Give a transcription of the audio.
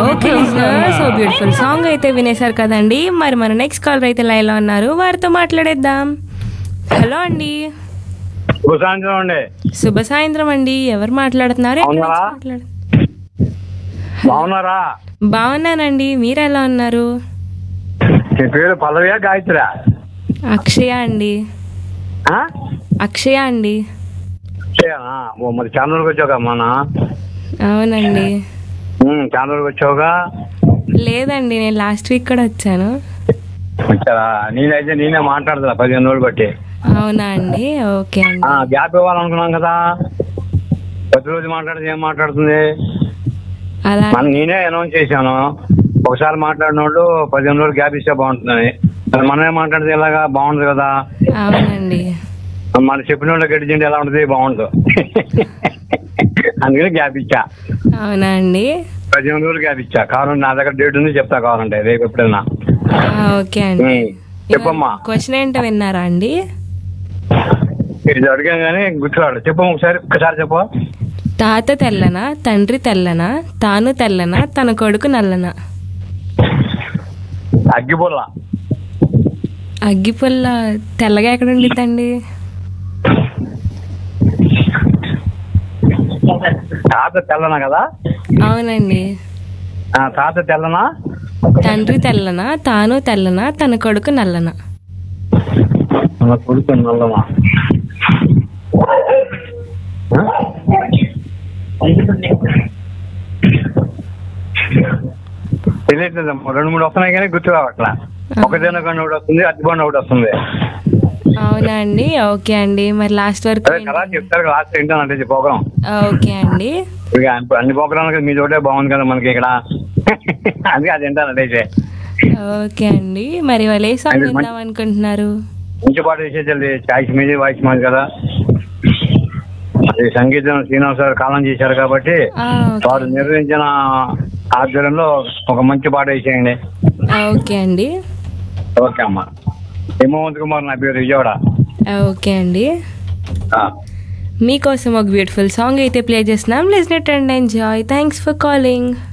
Okay so beautiful song అయితే వినేశారు కదండి మరి మన నెక్స్ట్ కాలర్ అయితే లైన్లో ఉన్నారు వారితో మాట్లాడేద్దాం హలో అండి సాయంత్రం అండి శుభ సాయంత్రం అండి ఎవరు మాట్లాడుతున్నారు ఎక్కడి నుంచి అవునా? మాట్లాడు- బాగున్నారా బాగున్నానండి మీరు ఎలా ఉన్నారు నీ పేరు పల్లవియా గాయత్రా అక్షయ అండి ఆ? అక్షయ అండి చేయనా? ఓ మరి చాందూరుకి వచ్చావుగా మన అవునండి చాందూరుకి వచ్చావుగా లేదండి నేను లాస్ట్ వీక్ కూడా వచ్చాను వచ్చారా నేనైతే నేనే మాట్లాడతా పదిహేను రోజులు బట్టి అవునా అండి ఓకే అండి ఆ, గ్యాప్ ఇవ్వాలనుకున్నాం కదా ప్రతిరోజు మాట్లాడితే ఏం మాట్లాడుతుంది అలా మన నేనే అనౌన్స్ చేశాను ఒకసారి మాట్లాడిన వాళ్ళు పదిహేను రోజులు గ్యాప్ ఇస్తే బాగుంటుందని మరి మనమే మాట్లాడితే ఎలాగా బాగుంది కదా అవునండి మన చెప్పిన వాళ్ళు గడిచిండి ఎలా ఉంటుంది బాగుంటుంది అందుకని గ్యాప్ ఇచ్చా అవునా అండి పదిహేను రోజులు గ్యాప్ ఇచ్చా కావాలంటే నా దగ్గర డేట్ ఉంది చెప్తా కావాలంటే రేపు ఎప్పుడైనా ఆ, ఓకే అండి ఉమ్, చెప్పమ్మా క్వశ్చన్ ఏంటో విన్నారా అండి ఇది అడిగాం కానీ గుర్తురాడు చెప్పు ఒకసారి ఒకసారి చెప్పు తాత తెల్లనా తండ్రి తెల్లనా తాను తెల్లనా తన కొడుకు నల్లనా అగ్గిపుల్ల అగ్గిపుల్ల తెల్లగా ఎక్కడ ఉండిద్దండి తాత తెల్లనా కదా అవునండి ఆ, తాత తెల్లనా తండ్రి తెల్లనా తాను తెల్లనా తన కొడుకు నల్లనా మన కొడుకు నల్లమా ఆ? తెలియట్లేదమ్మా రెండు మూడు వస్తున్నాయి కానీ గుర్తు రావట్లా ఒకటేనా కానీ ఒకటి వస్తుంది అద్దెబండి ఒకటి వస్తుంది అవునా అండి ఓకే అండి మరి లాస్ట్ వరకు అదే కదా చెప్తారు లాస్ట్ ఏంటంటే ప్రోగ్రామ్ ఓకే అండి ఇక అన్ని- అన్ని ప్రోగ్రామ్ మీ చోటే బాగుంది కదా మనకి ఇక్కడ అందుకే అది ఏంటంటే ఓకే అండి మరి వాళ్ళు ఏ సాంగ్ అది మంచి- విందాం అనుకుంటున్నారు మంచి పాట చేసేది చాయిస్ మీది వాయిస్ మాది కదా అది సంగీతం శ్రీనివాస్ గారు కాలం చేశారు కాబట్టి ఆ, వారు నిర్వహించిన ఆధ్వర్యంలో ఒక మంచి పాట వేసేయండి ఓకే అండి ఓకే అమ్మా హిమవంత్ కుమార్ నా పేరు విజయవాడ ఓకే అండి ఆ. మీకోసం ఒక బ్యూటిఫుల్ సాంగ్ అయితే ప్లే చేస్తున్నాం listen and enjoy thanks for calling